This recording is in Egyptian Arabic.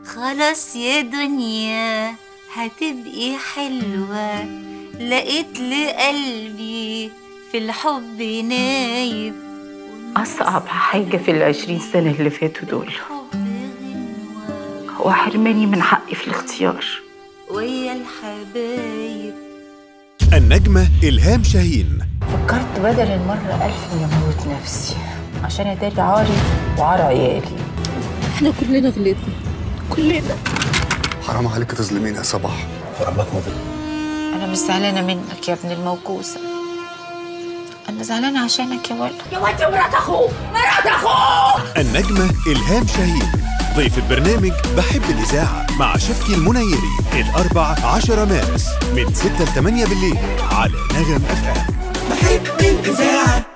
خلاص يا دنيا هتبقي حلوة لقيت لقلبي في الحب نايب أصعب حاجة في العشرين سنة اللي فاتوا دول الحب غنوة هو حرماني من حقي في الاختيار ويا الحبايب النجمة إلهام شاهين فكرت بدل المرة ألف إني أموت نفسي عشان أداري عاري وعار عيالي احنا كلنا غلطنا كلنا حرام عليك تظلميني يا صباح أنا مش زعلانة منك يا ابن الموكوسة أنا زعلانة عشانك يا ولد النجمة إلهام شاهين ضيف البرنامج بحب الإذاعة مع شفكي المنيري الأربع 10 مارس من 6 ل 8 بالليل على نغم أف أم بحب الإذاعة